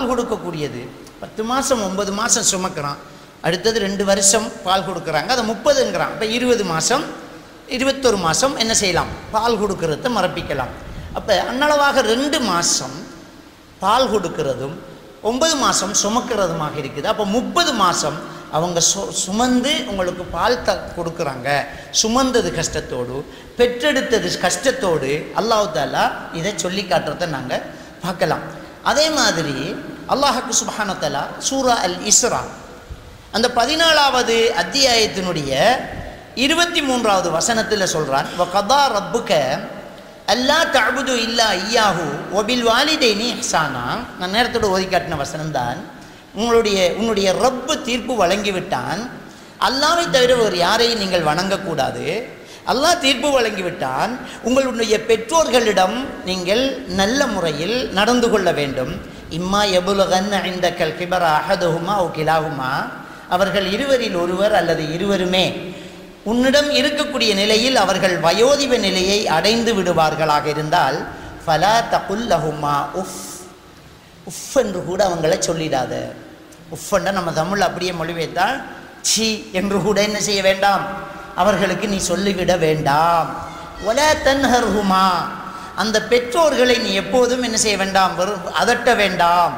கொடுக்கக்கூடியது பத்து மாதம் ஒன்பது மாதம் சுமக்கிறான் அடுத்தது ரெண்டு வருஷம் பால் கொடுக்குறாங்க அதை முப்பதுங்கிறான் இப்போ இருபது மாதம் இருபத்தொரு மாதம் என்ன செய்யலாம் பால் கொடுக்கறத மறப்பிக்கலாம் அப்போ அன்னளவாக ரெண்டு மாதம் பால் கொடுக்கிறதும் ஒன்பது மாதம் சுமக்கிறதுமாக இருக்குது அப்போ முப்பது மாதம் அவங்க சு சுமந்து உங்களுக்கு பால் த கொடுக்குறாங்க சுமந்தது கஷ்டத்தோடு பெற்றெடுத்தது கஷ்டத்தோடு அல்லாஹ் தாலா இதை சொல்லி காட்டுறதை நாங்கள் பார்க்கலாம் அதே மாதிரி அல்லாஹுக்கு சுபஹானத்தலா சூரா அல் இஸ்ரா அந்த பதினாலாவது அத்தியாயத்தினுடைய இருபத்தி மூன்றாவது வசனத்தில் சொல்கிறான் வ கதா ரப்புக்க அல்லா தஅபுது இல்லா ஐயாஹு ஒபில் வாலிதைனி இஹ்சானா நான் நேரத்தோடு ஓதி காட்டின வசனம்தான் உங்களுடைய உன்னுடைய ரப்பு தீர்ப்பு வழங்கிவிட்டான் அல்லாவை தவிர வேறு யாரையும் நீங்கள் வணங்கக்கூடாது அல்லாஹ் தீர்ப்பு வழங்கிவிட்டான் உங்களுடைய பெற்றோர்களிடம் நீங்கள் நல்ல முறையில் நடந்து கொள்ள வேண்டும் இம்மா எபுலகன் இந்த கல் கிபர அஹதுஹுமா ஓ கிலாகுமா அவர்கள் இருவரில் ஒருவர் அல்லது இருவருமே உன்னிடம் இருக்கக்கூடிய நிலையில் அவர்கள் வயோதிப நிலையை அடைந்து விடுவார்களாக இருந்தால் ஃபலா தகுல்லஹுமா உஃப் உஃப் என்று கூட அவங்கள சொல்லிடாத உஃப்ன்னா நம்ம தமிழ் அப்படியே மொழிபெய்த்தால் சி என்று கூட என்ன செய்ய வேண்டாம் அவர்களுக்கு நீ சொல்லிவிட வேண்டாம் ஒல தன்ஹர்ஹுமா அந்த பெற்றோர்களை நீ எப்போதும் என்ன செய்ய வேண்டாம் வெறும் அதட்ட வேண்டாம்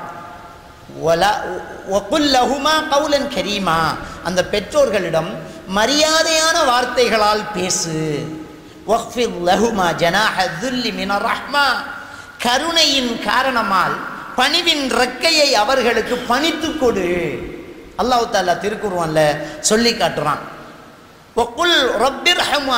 ஒல ஒகுல்லஹுமா கவுலன் கரீமா அந்த பெற்றோர்களிடம் மரியாதையான வார்த்தைகளால் பேசு வஃபில் லஹுமா ஜனாஹ துல்லி மின ரஹ்மா கருணையின் காரணமால் பணிவின் ரெக்கையை அவர்களுக்கு பணித்து கொடு அல்லாஹ் தாலா திருக்குருவான்ல சொல்லி காட்டுறான் ஒக்குல் ரப்பிர் ஹமா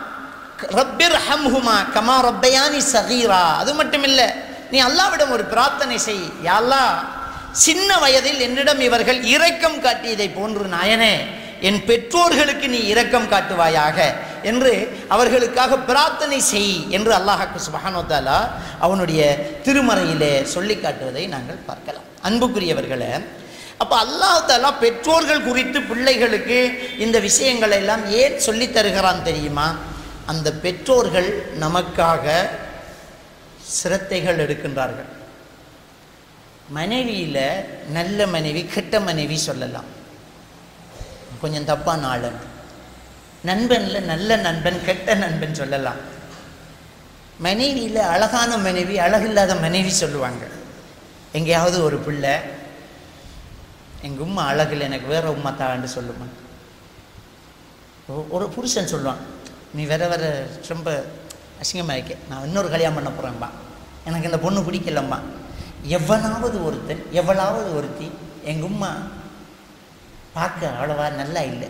ரப்பிர் ஹம்ஹுமா கமா ரப்பயானி சகீரா அது மட்டும் இல்லை நீ அல்லாவிடம் ஒரு பிரார்த்தனை செய் யா அல்லாஹ் சின்ன வயதில் என்னிடம் இவர்கள் இரக்கம் காட்டியதை போன்று நாயனே என் பெற்றோர்களுக்கு நீ இரக்கம் காட்டுவாயாக என்று அவர்களுக்காக பிரார்த்தனை செய் என்று அல்லாஹாக்கு சுபஹானோத்தாலா அவனுடைய திருமறையிலே சொல்லி காட்டுவதை நாங்கள் பார்க்கலாம் அன்புக்குரியவர்களே அப்போ அல்லாஹ் தாலா பெற்றோர்கள் குறித்து பிள்ளைகளுக்கு இந்த விஷயங்களை எல்லாம் ஏன் சொல்லித் தருகிறான் தெரியுமா அந்த பெற்றோர்கள் நமக்காக சிரத்தைகள் எடுக்கின்றார்கள் மனைவியில் நல்ல மனைவி கெட்ட மனைவி சொல்லலாம் கொஞ்சம் தப்பான ஆளன் நண்பனில் நல்ல நண்பன் கெட்ட நண்பன் சொல்லலாம் மனைவியில் அழகான மனைவி அழகில்லாத மனைவி சொல்லுவாங்க எங்கேயாவது ஒரு பிள்ளை எங்கள் உம்மா அழகில் எனக்கு வேற உம்மா தான்னு சொல்லுமா ஒ- ஒரு புருஷன் சொல்லுவான் நீ வேற வேற ரொம்ப அசிங்கமாக இருக்க நான் இன்னொரு கல்யாணம் பண்ண போகிறேன்பா எனக்கு இந்த பொண்ணு பிடிக்கலம்மா எவனாவது ஒருத்தன் எவளாவது ஒருத்தி எங்கள் உம்மா பார்க்க அவ்வளவா நல்லா இல்லை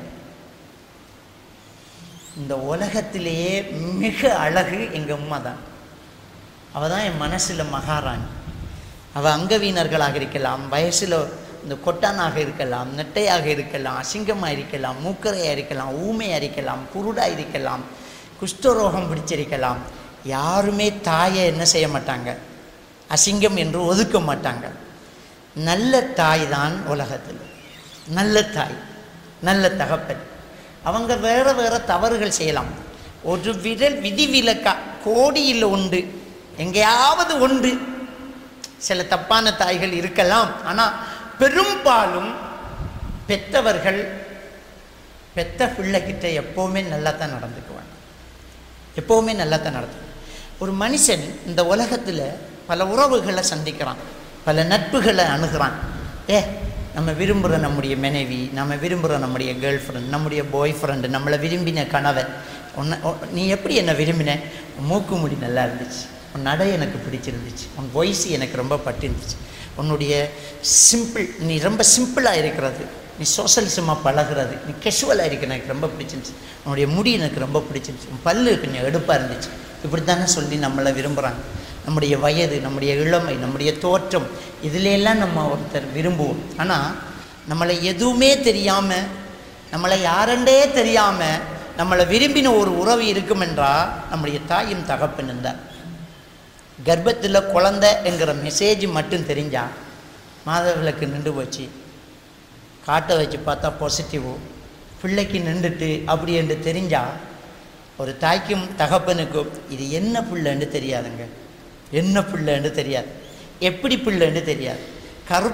இந்த உலகத்திலேயே மிக அழகு எங்கள் உம்மா தான் அவள் தான் என் மனசில் மகாராணி அவள் அங்கவீனர்களாக இருக்கலாம் வயசில் இந்த கொட்டானாக இருக்கலாம் நெட்டையாக இருக்கலாம் அசிங்கமாக இருக்கலாம் மூக்கரையாக இருக்கலாம் ஊமையாக இருக்கலாம் குருடாக இருக்கலாம் குஷ்டரோகம் பிடிச்சிருக்கலாம் யாருமே தாயை என்ன செய்ய மாட்டாங்க அசிங்கம் என்று ஒதுக்க மாட்டாங்க நல்ல தாய் தான் உலகத்தில் நல்ல தாய் நல்ல தகப்பன் அவங்க வேற வேற தவறுகள் செய்யலாம் ஒரு விரல் விதிவிலக்கா கோடியில் உண்டு எங்கேயாவது உண்டு சில தப்பான தாய்கள் இருக்கலாம் ஆனால் பெரும்பாலும் பெத்தவர்கள் பெத்த பிள்ளைகிட்ட எப்போவுமே நல்லா தான் நடந்துக்குவாங்க எப்போவுமே நல்லா தான் நடந்து ஒரு மனுஷன் இந்த உலகத்தில் பல உறவுகளை சந்திக்கிறான் பல நட்புகளை அணுகிறான் ஏ நம்ம விரும்புகிற நம்முடைய மனைவி நம்ம விரும்புகிற நம்முடைய கேர்ள் ஃப்ரெண்ட் நம்முடைய பாய் ஃப்ரெண்டு நம்மளை விரும்பின கணவன் உன்னை உன் நீ எப்படி என்னை விரும்பின உன் மூக்கு முடி நல்லா இருந்துச்சு உன் நடை எனக்கு பிடிச்சிருந்துச்சு உன் வாய்ஸ் எனக்கு ரொம்ப பட்டிருந்துச்சு உன்னுடைய சிம்பிள் நீ ரொம்ப சிம்பிளாக இருக்கிறது நீ சோசலிசமாக பழகுறது நீ கெஷுவலாக இருக்க எனக்கு ரொம்ப பிடிச்சிருந்துச்சு உன்னுடைய முடி எனக்கு ரொம்ப பிடிச்சிருந்துச்சு உன் பல்லு கொஞ்சம் எடுப்பாக இருந்துச்சு இப்படி தானே சொல்லி நம்மளை விரும்புகிறாங்க நம்முடைய வயது நம்முடைய இளமை நம்முடைய தோற்றம் இதுல எல்லாம் நம்ம ஒருத்தர் விரும்புவோம் ஆனால் நம்மளை எதுவுமே தெரியாமல் நம்மளை யாரெண்டே தெரியாமல் நம்மளை விரும்பின ஒரு உறவு இருக்கும் என்றால் நம்முடைய தாயும் தகப்பனும் தான் கர்ப்பத்தில் குழந்தை என்கிற மெசேஜ் மட்டும் தெரிஞ்சா மாதவிளக்கு நின்று போச்சு காட்டை வச்சு பார்த்தா பாசிட்டிவ் பிள்ளைக்கு நின்றுட்டு அப்படி என்று தெரிஞ்சா ஒரு தாய்க்கும் தகப்பனுக்கும் இது என்ன பிள்ளைன்னு தெரியாதுங்க என்ன பிள்ளைன்னு தெரியாது எப்படி பிள்ளைன்னு தெரியாது கருப்பு